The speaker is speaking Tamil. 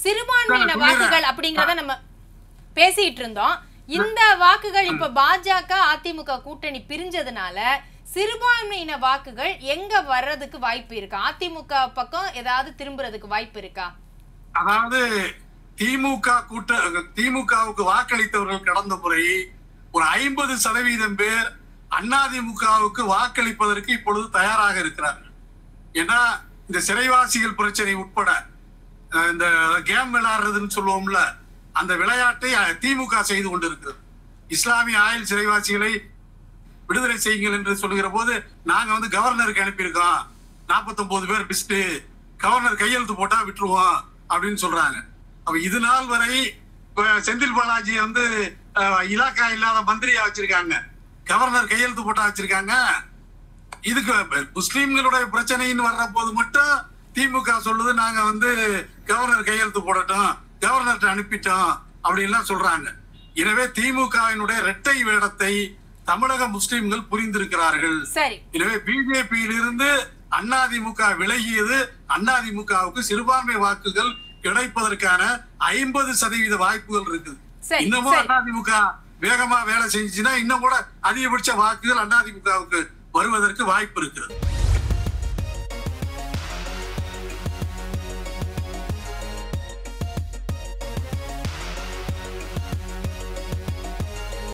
சிறுபான்மையின நான் வாக்குகள் அப்படிங்கறத நம்ம பேசிட்டு இருந்தோம் இந்த வாக்குகள் இப்ப பாஜக அதிமுக கூட்டணி பிரிஞ்சதுனால சிறுபான்மையின வாக்குகள் எங்க வர்றதுக்கு வாய்ப்பு இருக்கா அதிமுக பக்கம் ஏதாவது திரும்புறதுக்கு வாய்ப்பு இருக்கா அதாவது திமுக கூட்ட திமுகவுக்கு வாக்களித்தவர்கள் கடந்த முறை ஒரு ஐம்பது சதவீதம் பேர் அதிமுகவுக்கு வாக்களிப்பதற்கு இப்பொழுது தயாராக இருக்கிறார்கள் ஏன்னா இந்த சிறைவாசிகள் பிரச்சனை உட்பட அஹ், இந்த கேம் விளையாடுறதுன்னு சொல்லுவோம்ல அந்த விளையாட்டை அஹ், திமுக செய்து கொண்டிருக்கிறது இஸ்லாமிய ஆயுள் சிறைவாசிகளை விடுதலை செய்யுங்கள் என்று சொல்லுகிற போது நாங்க வந்து கவர்னருக்கு அனுப்பியிருக்கோம் 49 பேர் பிஸ்ட் கவர்னர் கையெழுத்து போட்டா விட்டுருவோம் அப்படின்னு சொல்றாங்க அப்ப இது நாள் வரை இப்ப செந்தில் பாலாஜி வந்து அஹ், இலாக்கா இல்லாத மந்திரியா வச்சிருக்காங்க கவர்னர் கையெழுத்து போட்டா வச்சிருக்காங்க இதுக்கு முஸ்லீம்களுடைய பிரச்சனைன்னு வர்ற போது மட்டும் திமுக சொல்லுது நாங்க வந்து கவர்னர் கையெழுத்து போடட்டும் கவர்னர்கிட்ட அனுப்பிட்டோம் அப்படின்லாம் சொல்றாங்க எனவே திமுகவினுடைய இரட்டை வேடத்தை தமிழக முஸ்லிம்கள் புரிந்திருக்கிறார்கள் சரி எனவே பிஜேபியிலிருந்து அதிமுக விலகியது அதிமுகவுக்கு சிறுபான்மை வாக்குகள் கிடைப்பதற்கான ஐம்பது சதவீத வாய்ப்புகள் இருக்குது சரி, இன்னமும் சரி. அதிமுக வேகமா வேலை செஞ்சுச்சுன்னா இன்னும் கூட அதிகபட்ச வாக்குகள் அதிமுகவுக்கு வருவதற்கு வாய்ப்பு இருக்கிறது